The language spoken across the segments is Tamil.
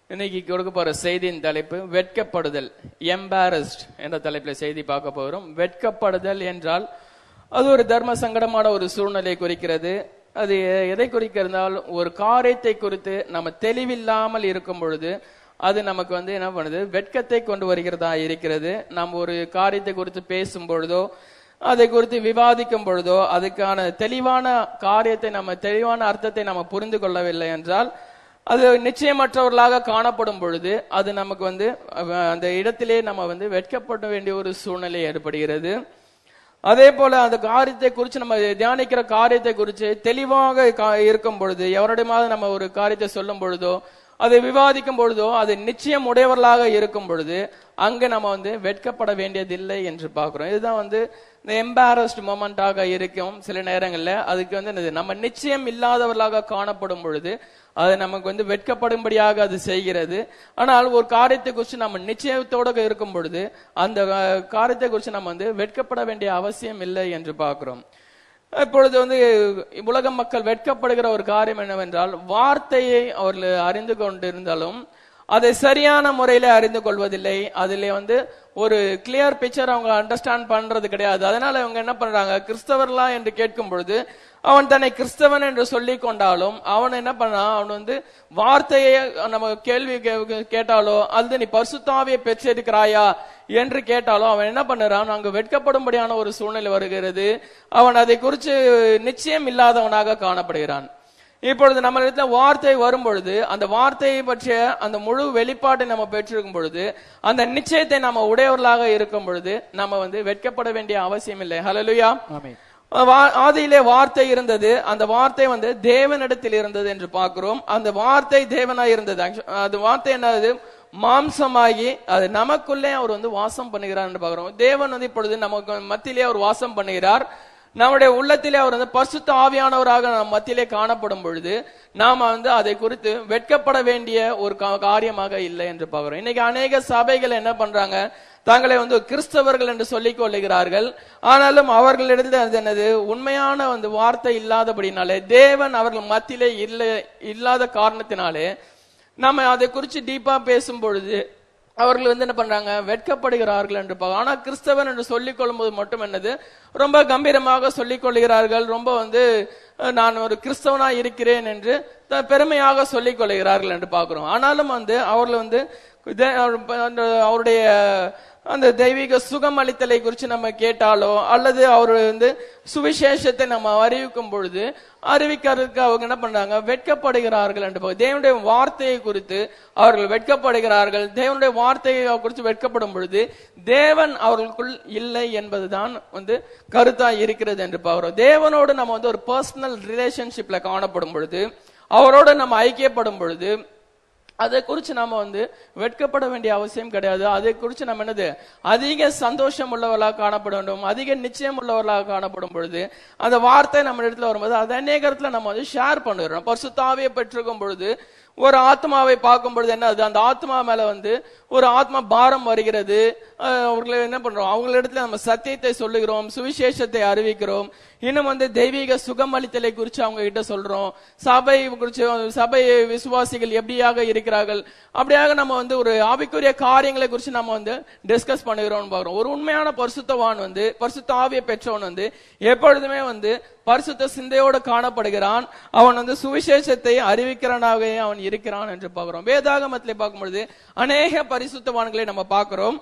இன்னைக்கு கொடுக்க போற செய்தியின் தலைப்பு வெட்கப்படுதல் எம்பாரஸ்ட் என்ற தலைப்பில் செய்தி பார்க்க போகிறோம் வெட்கப்படுதல் என்றால் அது ஒரு தர்ம சங்கடமான ஒரு சூழ்நிலை குறிக்கிறது அது எதை குறிக்கிறதால் ஒரு காரியத்தை குறித்து நம்ம தெளிவில்லாமல் இருக்கும் பொழுது அது நமக்கு வந்து என்ன பண்ணுது வெட்கத்தை கொண்டு வருகிறதா இருக்கிறது நம்ம ஒரு காரியத்தை குறித்து பேசும் பொழுதோ அதை குறித்து விவாதிக்கும் பொழுதோ அதுக்கான தெளிவான காரியத்தை நம்ம தெளிவான அர்த்தத்தை நம்ம புரிந்து கொள்ளவில்லை என்றால் அது நிச்சயமற்றவர்களாக காணப்படும் பொழுது அது நமக்கு வந்து அஹ், அந்த இடத்திலே நம்ம வந்து வெட்கப்பட வேண்டிய ஒரு சூழ்நிலை ஏற்படுகிறது அதே போல அந்த காரியத்தை குறித்து நம்ம தியானிக்கிற காரியத்தை குறித்து தெளிவாக கா- இருக்கும் பொழுது எவரிடமாவது நம்ம ஒரு காரியத்தை சொல்லும் பொழுதோ அதை விவாதிக்கும் பொழுதோ அது நிச்சயம் உடையவர்களாக இருக்கும் பொழுது அங்க நம்ம வந்து வெட்கப்பட வேண்டியதில்லை என்று பார்க்கிறோம் இதுதான் வந்து இந்த எம்பாரஸ்ட் மொமெண்டாக இருக்கும் சில நேரங்கள்ல அதுக்கு வந்து என்னது, நம்ம நிச்சயம் இல்லாதவர்களாக காணப்படும் பொழுது அது நமக்கு வந்து வெட்கப்படும்படியாக அது செய்கிறது ஆனால் ஒரு காரியத்தை குறித்து நம்ம நிச்சயத்தோட இருக்கும் பொழுது அந்த அஹ், காரியத்தை குறித்து நம்ம வந்து வெட்கப்பட வேண்டிய அவசியம் இல்லை என்று பார்க்கிறோம் இப்பொழுது வந்து உலக மக்கள் வெட்கப்படுகிற ஒரு காரியம் என்னவென்றால் வார்த்தையை அவர்கள் அறிந்து கொண்டிருந்தாலும் அதை சரியான முறையில அறிந்து கொள்வதில்லை அதிலே வந்து ஒரு கிளியர் பிக்சர் அவங்க அண்டர்ஸ்டாண்ட் பண்றது கிடையாது அதனால அவங்க என்ன பண்றாங்க கிறிஸ்தவர்களா என்று கேட்கும் பொழுது அவன் தன்னை கிறிஸ்தவன் என்று சொல்லி கொண்டாலும் அவன் என்ன பண்ணான் அவன் வந்து வார்த்தையை நம்ம கேள்வி கே- கேட்டாலோ அல்லது நீ பரிசுத்தாவியை பெற்றிருக்கிறாயா என்று கேட்டாலும் அவன் என்ன பண்ணுறான் அங்கு வெட்கப்படும்படியான ஒரு சூழ்நிலை வருகிறது அவன் அதை குறித்து நிச்சயம் இல்லாதவனாக காணப்படுகிறான் இப்பொழுது நம்ம இடத்துல வார்த்தை வரும் பொழுது அந்த வார்த்தையை பற்றிய அந்த முழு வெளிப்பாட்டை நம்ம பெற்றிருக்கும் பொழுது அந்த நிச்சயத்தை நம்ம உடையவர்களாக இருக்கும் பொழுது நம்ம வந்து வெட்கப்பட வேண்டிய அவசியம் இல்லை ஹalleluya ஆமென் வா- ஆதியிலே வார்த்தை இருந்தது அந்த வார்த்தை வந்து தேவனிடத்தில் இருந்தது என்று பார்க்கிறோம் அந்த வார்த்தை தேவனாய் இருந்தது Actu- அது வார்த்தை என்னது மாம்சமாகி அது நமக்குள்ளே அவர் வந்து வாசம் பண்ணுகிறார் என்று பார்க்கிறோம் தேவன் வந்து இப்பொழுது நமக்கு மத்தியிலே அவர் வாசம் பண்ணுகிறார் நம்முடைய உள்ளத்திலே அவர் வந்து பரிசுத்த ஆவியானவராக நம் மத்தியிலே காணப்படும் பொழுது நாம வந்து அதை குறித்து வெட்கப்பட வேண்டிய ஒரு கா- காரியமாக இல்லை என்று பார்க்கிறோம் இன்னைக்கு அநேக சபைகள் என்ன பண்றாங்க தங்களை வந்து கிறிஸ்தவர்கள் என்று சொல்லிக் கொள்ளுகிறார்கள் ஆனாலும் அவர்களிடத்தில் அது என்னது உண்மையான வந்து வார்த்தை இல்லாதபடினாலே தேவன் அவர்கள் மத்தியிலே இல்லை இல்லாத காரணத்தினாலே நம்ம அதை குறித்து டீப்பா பேசும் பொழுது அவர்கள் வந்து என்ன பண்றாங்க வெட்கப்படுகிறார்கள் என்று பார்க்க ஆனா கிறிஸ்தவன் என்று சொல்லிக் கொள்ளும்போது மட்டும் என்னது ரொம்ப கம்பீரமாக சொல்லிக் கொள்கிறார்கள் ரொம்ப வந்து அஹ், நான் ஒரு குறிஸ்தவனா இருக்கிறேன் என்று த- பெருமையாக சொல்லிக் கொள்கிறார்கள் என்று பார்க்கிறோம் ஆனாலும் வந்து அவர்கள் வந்து இத- அவர் அந்த அவருடைய அந்த தெய்வீக சுகம் அளித்தலை குறித்து நம்ம கேட்டாலோ அல்லது அவர் வந்து சுவிசேஷத்தை நம்ம அறிவிக்கும் பொழுது அறிவிக்கிறதுக்கு அவங்க என்ன பண்றாங்க வெட்கப்படுகிறார்கள் என்று பார்க்கிறோம். தேவனுடைய வார்த்தையை குறித்து அவர்கள் வெட்கப்படுகிறார்கள் தேவனுடைய வார்த்தையை குறித்து வெட்கப்படும் பொழுது தேவன் அவர்களுக்குள் இல்லை என்பதுதான் வந்து கருத்தா இருக்கிறது என்று பார்க்கிறோம் தேவனோடு நம்ம வந்து ஒரு பர்சனல் ரிலேஷன்ஷிப்ல காணப்படும் பொழுது அவரோடு நம்ம ஐக்கியப்படும் பொழுது அதை குறித்து நாம வந்து வெட்கப்பட வேண்டிய அவசியம் கிடையாது அதை குறித்து நம்ம என்னது அதிக சந்தோஷம் உள்ளவர்களாக காணப்பட வேண்டும் அதிக நிச்சயம் உள்ளவர்களாக காணப்படும் பொழுது அந்த வார்த்தை நம்ம இடத்துல வரும்போது அதை அநேகத்துல நம்ம வந்து ஷேர் பண்ணுறோம் பரிசுத்தாவியை பெற்றிருக்கும் பொழுது ஒரு ஆத்மாவை பார்க்கும் பொழுது என்ன ஆகுது? அந்த ஆத்மா மேல வந்து ஒரு ஆத்மா பாரம் வருகிறது அஹ் அவர்களை என்ன பண்றோம் அவங்களிடத்துல நம்ம சத்தியத்தை சொல்லுகிறோம் சுவிசேஷத்தை அறிவிக்கிறோம் இன்னும் வந்து தெய்வீக சுகமளித்தலை குறித்து அவங்க கிட்ட சொல்றோம் சபை குறித்து சபை விசுவாசிகள் எப்படியாக இருக்கிறார்கள் அப்படியாக நம்ம வந்து ஒரு ஆவிக்குரிய காரியங்களை குறித்து நம்ம வந்து டிஸ்கஸ் பண்ணுகிறோம் பார்க்கிறோம் ஒரு உண்மையான பரிசுத்தவான் வந்து பரிசுத்த ஆவியை பெற்றவன் வந்து எப்பொழுதுமே வந்து பரிசுத்த சிந்தையோடு காணப்படுகிறான் அவன் வந்து சுவிசேஷத்தை அறிவிக்கிறனாகவே அவன் இருக்கிறான் என்று பார்க்கிறோம் வேதாகமத்திலே பார்க்கும் பொழுது அநேக பரிசுத்தவான்களை நம்ம பார்க்கிறோம்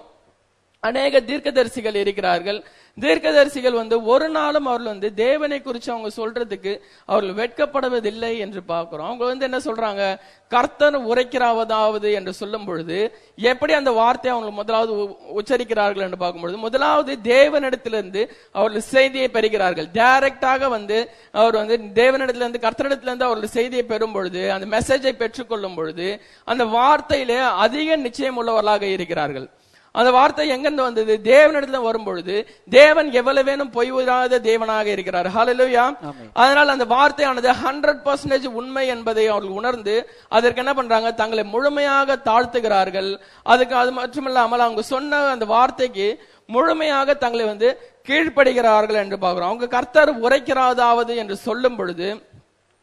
அநேக தீர்க்கதரிசிகள் இருக்கிறார்கள் தீர்க்கதரிசிகள் வந்து ஒரு நாளும் அவர்கள் வந்து தேவனை குறித்து அவங்க சொல்றதுக்கு அவர்கள் வெட்கப்படுவதில்லை என்று பார்க்கிறோம் அவங்க வந்து என்ன சொல்றாங்க கர்த்தர் உரைக்கிறாவதாவது என்று சொல்லும் பொழுது எப்படி அந்த வார்த்தையை அவங்க முதலாவது உ- உச்சரிக்கிறார்கள் என்று பார்க்கும் பொழுது முதலாவது தேவனிடத்திலிருந்து அவர்கள் செய்தியை பெறுகிறார்கள் டைரக்டாக வந்து அவர் வந்து தேவனிடத்திலிருந்து கர்த்தரிடத்திலிருந்து அவர்கள் செய்தியை பெறும் பொழுது அந்த மெசேஜை பெற்றுக்கொள்ளும் பொழுது அந்த வார்த்தையிலே அதிக நிச்சயம் உள்ளவர்களாக இருக்கிறார்கள் அந்த வார்த்தை எங்கிருந்து வந்தது தேவனிடத்துல வரும் பொழுது தேவன் எவ்வளவு வேணும் பொய் விடாத தேவனாக இருக்கிறார் ஹalleluya ஆமென். அதனால் அந்த வார்த்தையானது ஹண்ட்ரட் பர்சன்டேஜ் உண்மை என்பதை அவர்கள் உணர்ந்து அதற்கு என்ன பண்றாங்க தங்களை முழுமையாக தாழ்த்துகிறார்கள் அதுக்கு அது மட்டுமில்லாமல் அவங்க சொன்ன அந்த வார்த்தைக்கு முழுமையாக தங்களை வந்து கீழ்ப்படுகிறார்கள் என்று பார்க்கிறோம் அவங்க கர்த்தர் உரைக்கிறாதாவது என்று சொல்லும் பொழுது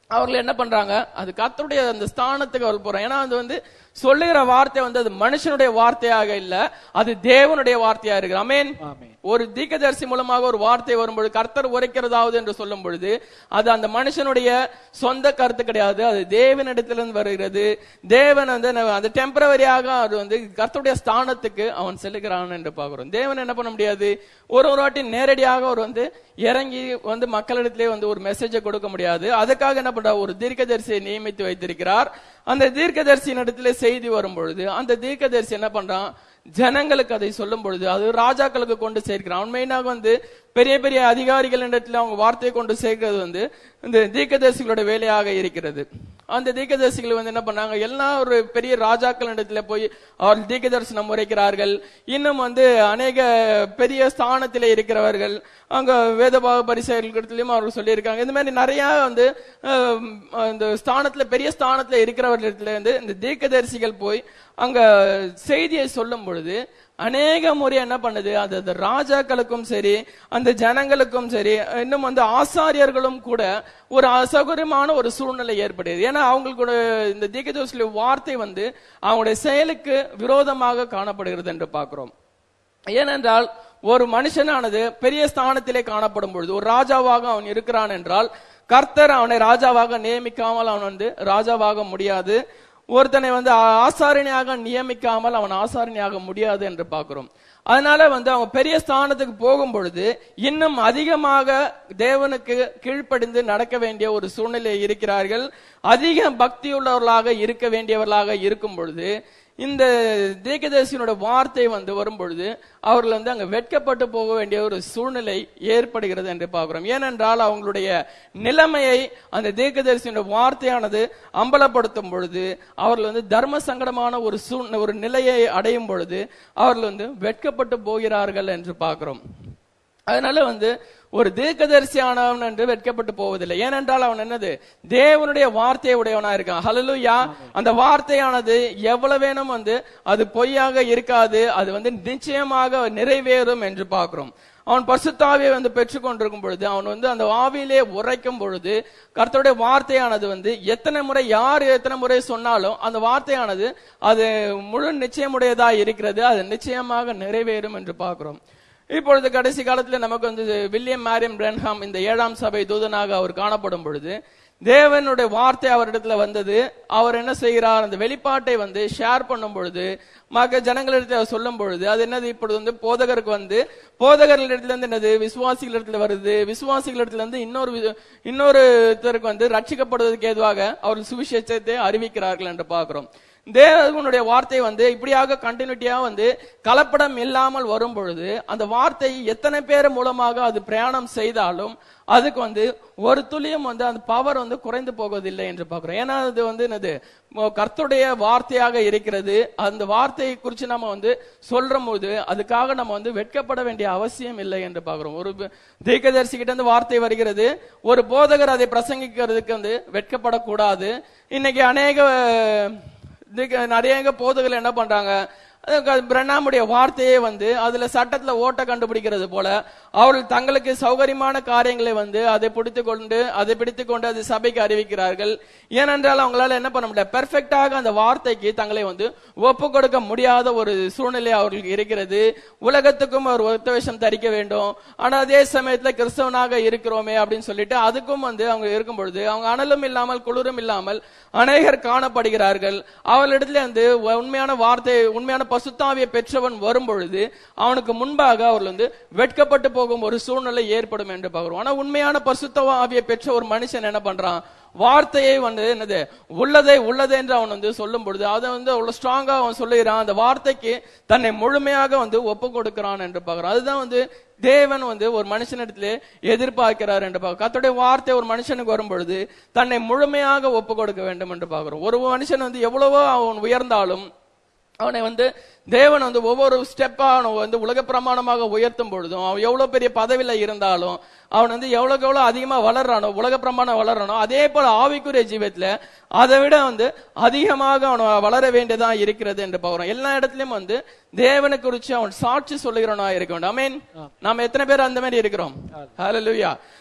அவர்கள் என்ன பண்றாங்க அது கர்த்தருடைய அந்த ஸ்தானத்துக்கு அவர் போறாங்க ஏன்னா அது வந்து சொல்லுகிற வார்த்தை வந்து அது மனுஷனுடைய வார்த்தையாக இல்ல அது தேவனுடைய வார்த்தையா இருக்கு அமேன் ஆமென். ஒரு தீர்க்கதரிசி மூலமாக ஒரு வார்த்தை வரும்பொழுது கர்த்தர் உரைக்கிறதாவது என்று சொல்லும் பொழுது அது அந்த மனுஷனுடைய சொந்த கருத்து கிடையாது அது தேவனிடத்திலிருந்து வருகிறது தேவன் வந்து ந- அந்த டெம்பரவரியாக அது வந்து கர்த்தருடைய ஸ்தானத்துக்கு அவன் செல்லுகிறான் என்று பார்க்கிறோம் தேவன் என்ன பண்ண முடியாது ஒரு ஒரு வாட்டி நேரடியாக அவர் வந்து இறங்கி வந்து மக்களிடத்திலே வந்து ஒரு மெசேஜை கொடுக்க முடியாது அதுக்காக என்ன பண்றார் ஒரு தீர்க்கதரிசியை நியமித்து வைத்திருக்கிறார் அந்த தீர்க்கதரிசியின் இடத்துல செய்தி வரும் பொழுது அந்த தீர்க்கதரிசி என்ன பண்றான் ஜனங்களுக்கு அதை சொல்லும் பொழுது அது ராஜாக்களுக்கு கொண்டு சேர்க்கிறான் அவன் மெயினாக வந்து பெரிய பெரிய அதிகாரிகள் இடத்துல அவங்க வார்த்தையை கொண்டு சேர்க்கிறது வந்து இந்த தீர்க்கதரிசிகளோட வேலையாக இருக்கிறது அந்த தீர்க்கதரிசிகள் வந்து என்ன பண்ணாங்க எல்லா ஒரு பெரிய ராஜாக்கள் இடத்துல போய் அவர் தீர்க்க தரிசனம் உரைக்கிறார்கள் இன்னும் வந்து அநேக பெரிய ஸ்தானத்திலே இருக்கிறவர்கள் அங்க வேதபாக பரிசெயல்களிடத்திலும் அவர்கள் சொல்லியிருக்காங்க இந்த மாதிரி நிறைய வந்து அஹ், இந்த ஸ்தானத்துல பெரிய ஸ்தானத்துல இருக்கிறவர்களிடத்துல வந்து இந்த தீர்க்கதரிசிகள் போய் அங்க செய்தியை சொல்லும் பொழுது அநேக முறை என்ன பண்ணுது அது அந்த ராஜாக்களுக்கும் சரி அந்த ஜனங்களுக்கும் சரி இன்னும் வந்து ஆசாரியர்களும் கூட ஒரு அசௌகரியமான ஒரு சூழ்நிலை ஏற்படுது ஏன்னா அவங்களுக்கு இந்த தீர்க்கதரிசியுடைய வார்த்தை வந்து அவங்களுடைய செயலுக்கு விரோதமாக காணப்படுகிறது என்று பார்க்கிறோம் ஏனென்றால் ஒரு மனுஷனானது பெரிய ஸ்தானத்திலே காணப்படும் பொழுது ஒரு ராஜாவாக அவன் இருக்கிறான் என்றால் கர்த்தர் அவனை ராஜாவாக நியமிக்காமல் அவன் வந்து ராஜாவாக முடியாது ஒருத்தனை வந்து ஆ- ஆசாரியனையாக நியமிக்காமல் அவன் ஆசாரியனையாக முடியாது என்று பார்க்கிறோம் அதனால வந்து அவங்க பெரிய ஸ்தானத்துக்கு போகும் பொழுது இன்னும் அதிகமாக தேவனுக்கு கீழ்ப்படிந்து நடக்க வேண்டிய ஒரு சூழ்நிலை இருக்கிறார்கள் அதிக பக்தியுள்ளவர்களாக இருக்க வேண்டியவர்களாக இருக்கும் பொழுது இந்த தீர்க்கதரிசியினோட வார்த்தை வந்து வரும் பொழுது அவர்கள் வந்து அங்க வெட்கப்பட்டு போக வேண்டிய ஒரு சூழ்நிலை ஏற்படுகிறது என்று பார்க்கிறோம் ஏனென்றால் அவங்களுடைய நிலைமையை அந்த தீர்க்கதரிசியினோட வார்த்தையானது அம்பலப்படுத்தும் பொழுது அவர்கள் வந்து தர்ம சங்கடமான ஒரு சூழ்நிலை ஒரு நிலையை அடையும் பொழுது அவர்கள் வந்து வெட்கப்பட்டு போகிறார்கள் என்று பார்க்கிறோம் அதனால வந்து ஒரு தீர்க்கதரிசியானவன் என்று வெட்கப்பட்டு போவதில்லை ஏனென்றால் அவன் என்னது தேவனுடைய வார்த்தையை உடையவனா இருக்கான் ஹalleluya அந்த வார்த்தையானது எவ்வளவு வேணும் வந்து அது பொய்யாக இருக்காது அது வந்து நிச்சயமாக நிறைவேறும் என்று பார்க்கிறோம் அவன் பரிசுத்தாவியை வந்து பெற்றுக்கொண்டிருக்கும் பொழுது அவன் வந்து அந்த ஆவியிலே உரைக்கும் பொழுது கர்த்தருடைய வார்த்தையானது வந்து எத்தனை முறை யார் எத்தனை முறை சொன்னாலும் அந்த வார்த்தையானது அது முழு நிச்சயமுடையதா இருக்கிறது அது நிச்சயமாக நிறைவேறும் என்று பார்க்கிறோம் இப்பொழுது கடைசி காலத்துல நமக்கு வந்து வில்லியம் மேரியம் பிரன்ஹாம் இந்த ஏழாம் சபை தூதனாக அவர் காணப்படும் பொழுது தேவனுடைய வார்த்தை அவரிடத்துல வந்தது அவர் என்ன செய்கிறார் அந்த வெளிப்பாட்டை வந்து ஷேர் பண்ணும் பொழுது மக ஜனங்களிடத்துல அவர் சொல்லும் பொழுது அது என்னது இப்பொழுது வந்து போதகருக்கு வந்து போதகர்களிடத்துல இருந்து என்னது விசுவாசிகளிடத்துல வருது விசுவாசிகளிடத்துல இருந்து இன்னொரு வி- இன்னொருத்தருக்கு வந்து ரட்சிக்கப்படுவதற்கு ஏதுவாக அவர்கள் சுவிசேஷத்தை அறிவிக்கிறார்கள் என்று பார்க்கிறோம் தேவனுடைய வார்த்தை வந்து இப்படியாக கண்டினியூட்டியா வந்து கலப்படம் இல்லாமல் வரும் பொழுது அந்த வார்த்தை எத்தனை பேர் மூலமாக அது பிரயாணம் செய்தாலும் அதுக்கு வந்து ஒரு துளியும் வந்து அந்த பவர் வந்து குறைந்து போவதில்லை என்று பார்க்கிறோம் ஏன்னா அது வந்து என்னது மோ- கர்த்தருடைய வார்த்தையாக இருக்கிறது அந்த வார்த்தையை குறித்து நம்ம வந்து சொல்ற போது அதுக்காக நம்ம வந்து வெட்கப்பட வேண்டிய அவசியம் இல்லை என்று பார்க்கிறோம் ஒரு தீர்க்கதரிசி கிட்ட இருந்து வார்த்தை வருகிறது ஒரு போதகர் அதை பிரசங்கிக்கிறதுக்கு வந்து வெட்கப்படக்கூடாது இன்னைக்கு அநேக இதுக்கு நிறைய போதுகள் என்ன பண்றாங்க அதுக்கு பிரண்ணாமுடைய வார்த்தையே வந்து அதுல சட்டத்துல ஓட்ட கண்டுபிடிக்கிறது போல அவர்கள் தங்களுக்கு சௌகரியமான காரியங்களை வந்து அதை பிடித்து கொண்டு அதை பிடித்து கொண்டு அது சபைக்கு அறிவிக்கிறார்கள் ஏனென்றால் அவங்களால என்ன பண்ண முடியல பெர்ஃபெக்டாக அந்த வார்த்தைக்கு தங்களை வந்து ஒப்பு கொடுக்க முடியாத ஒரு சூழ்நிலை அவர்களுக்கு இருக்கிறது உலகத்துக்கும் ஒரு ஒத்தவேஷம் தரிக்க வேண்டும் ஆனா அதே சமயத்துல கிறிஸ்தவனாக இருக்கிறோமே அப்படின்னு சொல்லிட்டு அதுக்கும் வந்து அவங்க இருக்கும் பொழுது அவங்க அனலும் இல்லாமல் குளிரும் இல்லாமல் அநேகர் காணப்படுகிறார்கள் அவர்களிடத்துல வந்து உண்மையான வார்த்தை உண்மையான பசுத்தாவியை பெற்றவன் வரும் பொழுது அவனுக்கு முன்பாக அவர்கள் வந்து வெட்கப்பட்டு போகும் ஒரு சூழ்நிலை ஏற்படும் என்று பார்க்கிறோம் ஆனா உண்மையான பசுத்தாவியை பெற்ற ஒரு மனுஷன் என்ன பண்றான் வார்த்தையை வந்து என்னது உள்ளதை உள்ளது என்று அவன் வந்து சொல்லும் பொழுது அதை வந்து அவ்வளவு ஸ்ட்ராங்கா அவன் சொல்லுகிறான் அந்த வார்த்தைக்கு தன்னை முழுமையாக வந்து ஒப்பு கொடுக்கிறான் என்று பார்க்கிறோம் அதுதான் வந்து தேவன் வந்து ஒரு மனுஷனிடத்திலே எதிர்பார்க்கிறார் என்று பார்க்கிறோம் கர்த்தருடைய வார்த்தை ஒரு மனுஷனுக்கு வரும் பொழுது தன்னை முழுமையாக ஒப்பு கொடுக்க வேண்டும் என்று பார்க்கிறோம் ஒரு மனுஷன் வந்து எவ்வளவோ அவன் உயர்ந்தாலும் அவனை வந்து தேவன் வந்து ஒவ்வொரு ஸ்டெப்பா அவனை வந்து உலக பிரமாணமாக உயர்த்தும் பொழுதும் அவன் எவ்வளவு பெரிய பதவியில இருந்தாலும் அவன் வந்து எவ்வளவுக்கு எவ்வளவு அதிகமா வளர்றானோ உலக பிரமாணம் வளர்றானோ அதே போல ஆவிக்குரிய ஜீவத்துல அதை விட வந்து அதிகமாக அவன் வளர வேண்டியதா இருக்கிறது என்று பார்க்கிறோம் எல்லா இடத்துலயும் வந்து தேவனை குறிச்சு அவன் சாட்சி சொல்லுகிறவனா இருக்க வேண்டும் அமீன் நாம எத்தனை பேர் அந்த மாதிரி இருக்கிறோம் ஹalleluya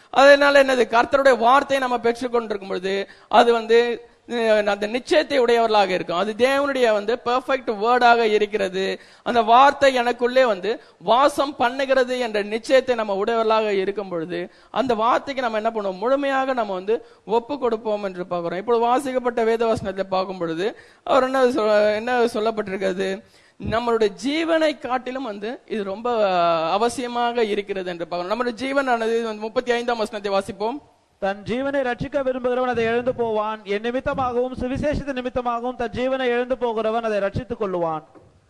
அதனால என்னது கர்த்தருடைய வார்த்தையை நம்ம பெற்றுக்கொண்டிருக்கும் பொழுது அது வந்து அஹ், அந்த நிச்சயத்தை உடையவர்களாக இருக்கும் அது தேவனுடைய வந்து பெர்ஃபெக்ட் வேர்டாக இருக்கிறது அந்த வார்த்தை எனக்குள்ளே வந்து வாசம் பண்ணுகிறது என்ற நிச்சயத்தை நம்ம உடையவர்களாக இருக்கும் பொழுது அந்த வார்த்தைக்கு நம்ம என்ன பண்ணுவோம் முழுமையாக நம்ம வந்து ஒப்பு கொடுப்போம் என்று பார்க்கிறோம் இப்பொழுது வாசிக்கப்பட்ட வேதவசனத்தை பார்க்கும் பொழுது அவர் என்ன சொல்ல- என்ன சொல்லப்பட்டிருக்கிறது நம்மளுடைய ஜீவனை காட்டிலும் வந்து இது ரொம்ப அஹ், அவசியமாக இருக்கிறது என்று பார்க்கிறோம் நம்மளுடைய ஜீவனானது முப்பத்தி ஐந்தாம் வசனத்தை வாசிப்போம் தன் ஜீவனை ரட்சிக்க விரும்புகிறவன் அதை இழந்து போவான் என் நிமித்தமாகவும் சுவிசேஷத்து நிமித்தமாகவும் தன் ஜீவனை இழந்து போகிறவன் அதை ரட்சித்துக் கொள்ளுவான்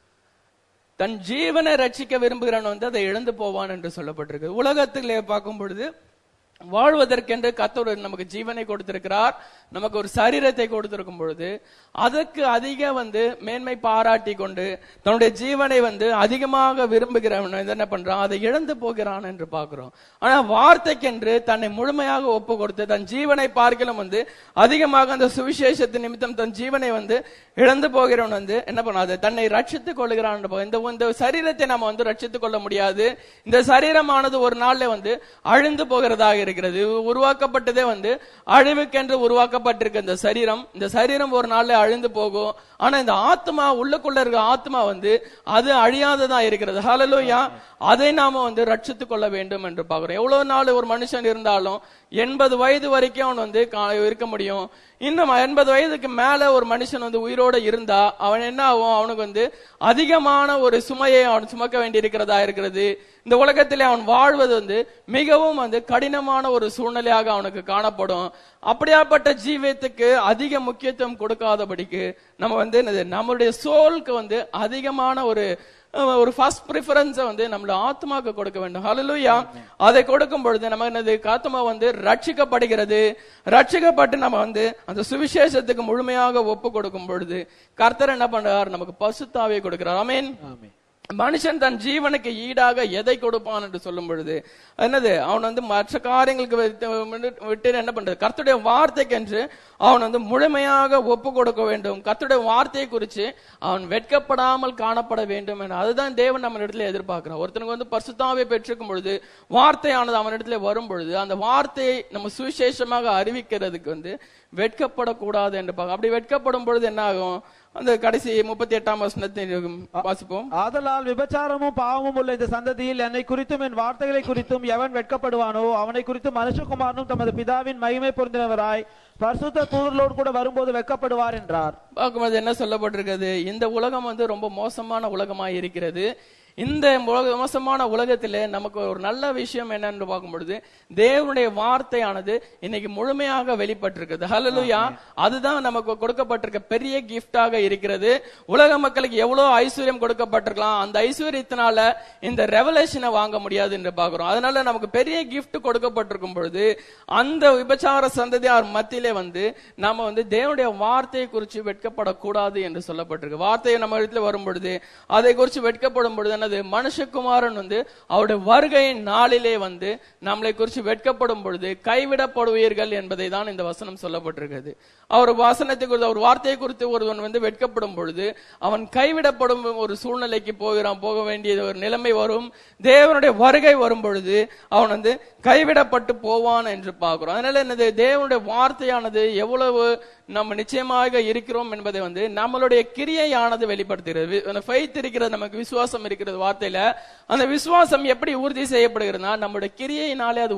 தன் ஜீவனை ரட்சிக்க விரும்புகிறவன் வந்து அதை இழந்து போவான் என்று சொல்லப்பட்டிருக்கு உலகத்திலே பார்க்கும் பொழுது வாழ்வதற்கென்று கத்தோடு நமக்கு ஜீவனை கொடுத்திருக்கிறார் நமக்கு ஒரு சரீரத்தை கொடுத்திருக்கும் பொழுது அதற்கு அதிக வந்து மேன்மை பாராட்டி கொண்டு தன்னுடைய ஜீவனை வந்து அதிகமாக விரும்புகிறவன் வந்து என்ன பண்றான் அதை இழந்து போகிறான் என்று பார்க்கிறோம் ஆனா வார்த்தைக்கென்று தன்னை முழுமையாக ஒப்பு கொடுத்து தன் ஜீவனை பார்க்கலும் வந்து அதிகமாக அந்த சுவிசேஷத்து நிமித்தம் தன் ஜீவனை வந்து இழந்து போகிறவன் வந்து என்ன பண்ணாது தன்னை ரட்சித்துக் கொள்கிறான் என்று பா- இந்த இந்த சரீரத்தை நம்ம வந்து ரட்சித்துக் கொள்ள முடியாது இந்த சரீரமானது ஒரு நாள்ல வந்து அழிந்து போகிறதாக இருக்கிறது உருவாக்கப்பட்டதே வந்து அழிவுக்கென்று உருவாக்கப்பட்டிருக்க இந்த சரீரம் இந்த சரீரம் ஒரு நாள்ல அழிந்து போகும் ஆனா இந்த ஆத்மா உள்ளுக்குள்ள இருக்க ஆத்மா வந்து அது அழியாததா இருக்கிறது ஹalleluya அதை நாம வந்து ரட்சித்துக் கொள்ள வேண்டும் என்று பார்க்கிறோம் எவ்வளவு நாள் ஒரு மனுஷன் இருந்தாலும் எண்பது வயது வரைக்கும் அவன் வந்து கா- இருக்க முடியும் இன்னும் எண்பது வயதுக்கு மேல ஒரு மனுஷன் வந்து உயிரோட இருந்தா அவன் என்ன ஆகும் அவனுக்கு வந்து அதிகமான ஒரு சுமையை அவன் சுமக்க வேண்டியிருக்கிறதா இருக்கிறது இந்த உலகத்திலே அவன் வாழ்வது வந்து மிகவும் வந்து கடினமான ஒரு சூழ்நிலையாக அவனுக்கு காணப்படும் அப்படியாப்பட்ட ஜீவியத்துக்கு அதிக முக்கியத்துவம் கொடுக்காதபடிக்கு நம்ம வந்து என்னது நம்மளுடைய சோலுக்கு வந்து அதிகமான ஒரு அஹ், ஒரு ஃபர்ஸ்ட் ப்ரிஃபரன்ஸை வந்து நம்மளோட ஆத்மாக்கு கொடுக்க வேண்டும் ஹalleluya அதை கொடுக்கும் பொழுது நம்ம என்னது ஆத்மா வந்து ரட்சிக்கப்படுகிறது ரட்சிக்கப்பட்டு நம்ம வந்து அந்த சுவிசேஷத்துக்கு முழுமையாக ஒப்பு கொடுக்கும் பொழுது கர்த்தர் என்ன பண்றார் நமக்கு பசுத்தாவே கொடுக்கிறார் ஆமென் ஆமென். மனுஷன் தன் ஜீவனுக்கு ஈடாக எதை கொடுப்பான் என்று சொல்லும் பொழுது என்னது அவன் வந்து மற்ற காரியங்களுக்கு விட்டு- விட்டு என்ன பண்றது கர்த்தருடைய வார்த்தைக்கென்று அவன் வந்து முழுமையாக ஒப்பு கொடுக்க வேண்டும் கர்த்தருடைய வார்த்தையை குறித்து அவன் வெட்கப்படாமல் காணப்பட வேண்டும் என அதுதான் தேவன் நம்ம இடத்துல எதிர்பார்க்கிறான் ஒருத்தனுக்கு வந்து பரிசுத்தாவை பெற்றிருக்கும் பொழுது வார்த்தையானது அவன் இடத்துல வரும் பொழுது அந்த வார்த்தையை நம்ம சுவிசேஷமாக அறிவிக்கிறதுக்கு வந்து வெட்கப்படக்கூடாது என்று பார்க்க அப்படி வெட்கப்படும் பொழுது என்ன ஆகும் அந்த கடைசி முப்பத்தி எட்டாம் வசனத்தை வாசிப்போம் ஆதலால் விபச்சாரமும் பாவமும் உள்ள இந்த சந்ததியில் என்னை குறித்தும் என் வார்த்தைகளை குறித்தும் எவன் வெட்கப்படுவானோ அவனை குறித்து மனுஷகுமாரனும் தமது பிதாவின் மகிமை பொருந்தினவராய் பரிசுத்த தூதர்களோடு கூட வரும்போது வெட்கப்படுவார் என்றார் பார்க்கும்போது என்ன சொல்லப்பட்டிருக்கிறது இந்த உலகம் வந்து ரொம்ப மோசமான உலகமா இருக்கிறது இந்த உலக- மோசமான உலகத்திலே நமக்கு ஒரு நல்ல விஷயம் என்னன்னு பார்க்கும் பொழுது தேவனுடைய வார்த்தையானது இன்னைக்கு முழுமையாக வெளிப்பட்டிருக்குது ஹalleluya அதுதான் நமக்கு கொடுக்கப்பட்டிருக்க பெரிய கிஃப்டாக இருக்கிறது உலக மக்களுக்கு எவ்வளவு ஐஸ்வர்யம் கொடுக்கப்பட்டிருக்கலாம் அந்த ஐஸ்வர்யத்தினால இந்த ரெவலேஷனை வாங்க முடியாது என்று பார்க்கிறோம் அதனால நமக்கு பெரிய கிஃப்ட் கொடுக்கப்பட்டிருக்கும் பொழுது அந்த விபச்சார சந்ததியார் மத்தியிலே வந்து நாம வந்து தேவனுடைய வார்த்தையை குறித்து வெட்கப்படக்கூடாது என்று சொல்லப்பட்டிருக்கு வார்த்தையை நம்ம இடத்துல வரும் பொழுது அதை குறித்து வெட்கப்படும் பொழுது என்னது மனுஷகுமாரன் வந்து அவருடைய வருகையின் நாளிலே வந்து நம்மளை குறித்து வெட்கப்படும் பொழுது கைவிடப்படுவீர்கள் என்பதை தான் இந்த வசனம் சொல்லப்பட்டிருக்கிறது அவர் வசனத்தை குறித்து அவர் வார்த்தையை குறித்து ஒருவன் வந்து வெட்கப்படும் பொழுது அவன் கைவிடப்படும் ஒரு சூழ்நிலைக்கு போகிறான் போக வேண்டிய ஒரு நிலைமை வரும் தேவனுடைய வருகை வரும் பொழுது அவன் வந்து கைவிடப்பட்டு போவான் என்று பார்க்கிறோம் அதனால என்னது தேவனுடைய வார்த்தையானது எவ்வளவு நம்ம நிச்சயமாக இருக்கிறோம் என்பதை வந்து நம்மளுடைய கிரியையானது வெளிப்படுத்துகிறது அந்த ஃபெய்த் இருக்கிறது நமக்கு விசுவாசம் இருக்கிறது வார்த்தையில அந்த விசுவாசம் எப்படி உறுதி செய்யப்படுகிறதுனா நம்மளுடைய கிரியையினாலே அது